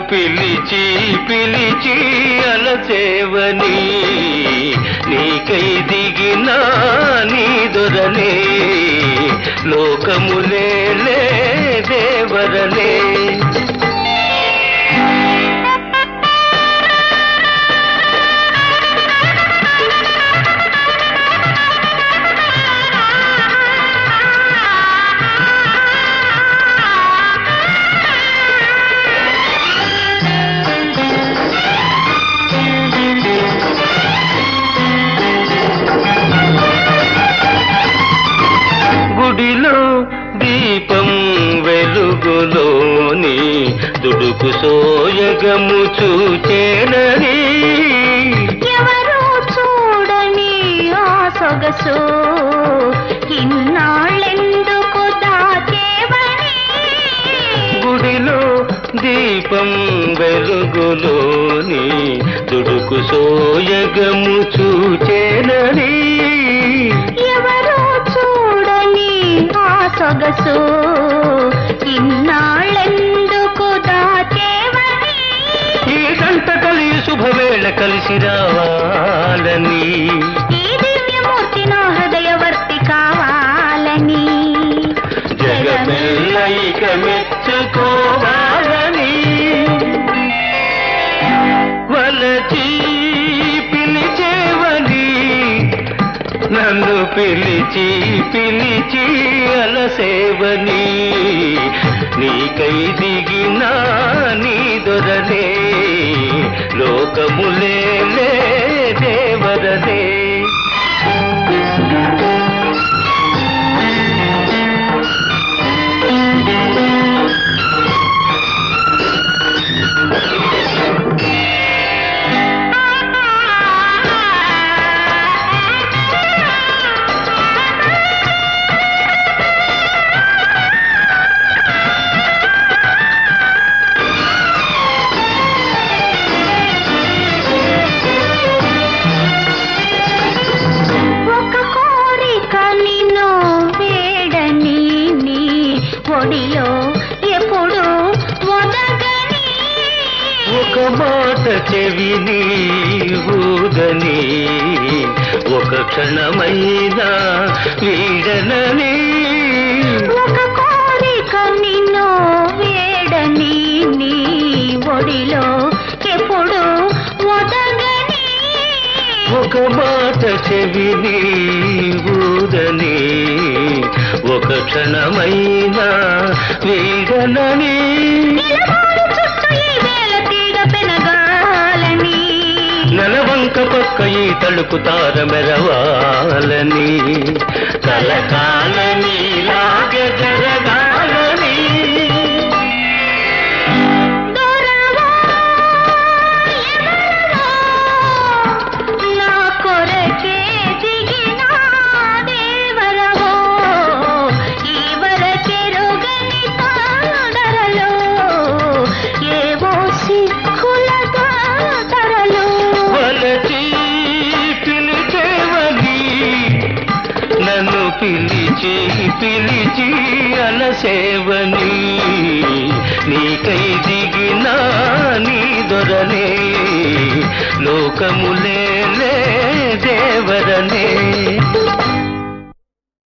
పిలిచి పిలిచి అలసేవని నీకై దిగిన నీ దొరలే లోకములే దేవరలే గుడిలో దీపం వెలుగులోని దుడుకు సోయగము చూచేనని ఎవరు చూడని ఆ సొగసు ఇన్నాళ్ళెందుకు దాచేవని గుడిలో దీపం వెలుగులోని దుడుకు సోయగము చూచేనని ఎవరు చూడని ఆ సొగసు ఇన్నాళ్ళెందుకు దాచేవని ఈ గంట కలి శుభవేళ కలిసి రావాలని ఈ దివ్యమూర్తి నా హృదయవర్తి కావాలని జగమెల్లైక మెచ్చుకోవాలని వలచి పిలిచేవని నన్ను పిలిచి పిలిచి అలసేవని నీకై దిగిన నీ దొరలే లోకములే దేవరలే ఒక కోరిక నిన్ను వేడని నీ ఒడిలో ఎప్పుడు మొదగని ఒక మాట చెవిని ఊదని ఒక క్షణమైనా వీడనని ఒక కోరిక నిన్ను వేడని నీ ఒడిలో ఎప్పుడు మొదగని ఒక మాట చెవిని ఊదని ఒక క్షణమైనా వీడనని నిలబడి చుట్టూ ఈ వేళ తీగ పెనగాలని నలవంక పక్క ఈ తలుపు తార మెరవాలని కలకాలని లాగ జరగాలని దూరమో ఎవరో నా కొరకే దిగిన దేవరవో ఈ వరకెరుగని తొందరలో ఏవో సిక్కుల తరలో వలచి పిలిచేవని నన్ను పిలిచి పిలిచి అలసేవని నీకై దిగిన నీ దొరలే లోకములే దేవరలే